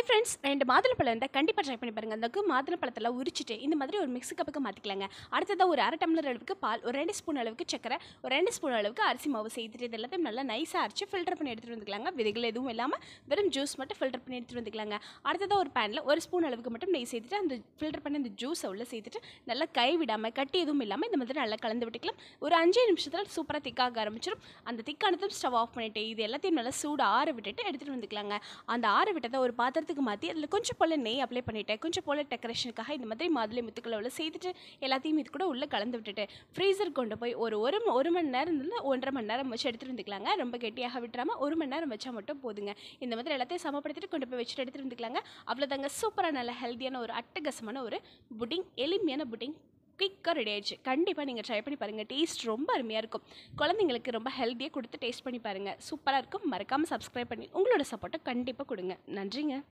friends ரெண்டு மாதுளப்பழம் இருந்தால் கண்டிப்பாக ட்ரை பண்ணி பாருங்கள் அந்த மாதுளப்பழத்தில் உரிச்சிட்டு இந்த மாதிரி ஒரு மிக்ஸி கப்புக்கு மாற்றிக்கலாங்க அடுத்ததாக ஒரு அரை டம்ளர் அளவுக்கு பால் ஒரு ரெண்டு ஸ்பூன் அளவுக்கு சக்கரை ஒரு ரெண்டு ஸ்பூன் அளவுக்கு அரிசி மாவு சேர்த்துட்டு இது எல்லாத்தையும் நல்லா நைஸாக அரைச்சி ஃபில்டர் பண்ணி எடுத்துகிட்டு வந்துக்கலாங்க விதைகள் எதுவும் இல்லாமல் வெறும் ஜூஸ் மட்டும் ஃபில்டர் பண்ணி எடுத்துகிட்டு வந்துக்கலாங்க அடுத்ததாக ஒரு பேனில் ஒரு ஸ்பூன் அளவுக்கு மட்டும் நெய் சேர்த்துட்டு அந்த ஃபில்டர் பண்ணி அந்த ஜூஸை உள்ள சேர்த்துட்டு நல்லா கை விடாமல் கட்டி எதுவும் இல்லாமல் இந்த மாதிரி நல்லா கலந்து விட்டுக்கலாம் ஒரு அஞ்சு நிமிஷத்தில் சூப்பராக திக்காக ஆரம்பிச்சிடும் அந்த திக்கானதும் ஸ்டவ் ஆஃப் பண்ணிவிட்டு இது எல்லாத்தையும் நல்லா சூடு ஆற விட்டுட்டு எடுத்துகிட்டு வந்துக்கலாங்க அந்த ஆற விட்டதை ஒரு பாத்திரத்துக்கு மாற்றி அதில் கொஞ்சம் போல் நெய் அப்ளை பண்ணிவிட்டேன் கொஞ்சம் போல் டெக்கரேஷனுக்காக இந்த மாதிரி மாதுளை முத்துக்களை உள்ள சேர்த்துட்டு எல்லாத்தையும் இது கூட உள்ளே கலந்து விட்டுட்டு ஃப்ரீசர் கொண்டு போய் ஒரு ஒரு ம- ஒரு மணி நேரம் இல்லை ஒன்றரை மணி நேரம் வச்சு எடுத்துகிட்டு வந்துக்கலாங்க ரொம்ப கெட்டியாக விட்டுறாமல் ஒரு மணி நேரம் வச்சா மட்டும் போதுங்க இந்த மாதிரி எல்லாத்தையும் சமப்படுத்திட்டு கொண்டு போய் வச்சுட்டு எடுத்துகிட்டு வந்துக்கலாங்க அவ்வளோதாங்க சூப்பராக நல்ல ஹெல்த்தியான ஒரு அட்டகாசமான ஒரு புட்டிங் எளிமையான புட்டிங் குயிக்காக ரெடி ஆயிடுச்சு கண்டிப்பாக நீங்கள் ட்ரை பண்ணி பாருங்கள் டேஸ்ட் ரொம்ப அருமையாக இருக்கும் குழந்தைங்களுக்கு ரொம்ப ஹெல்த்தியாக கொடுத்து டேஸ்ட் பண்ணி பாருங்கள் சூப்பராக இருக்கும் மறக்காமல் சப்ஸ்கிரைப் பண்ணி உங்களோட சப்போர்ட்டை கண்டிப்பாக கொடுங்க நன்றிங்க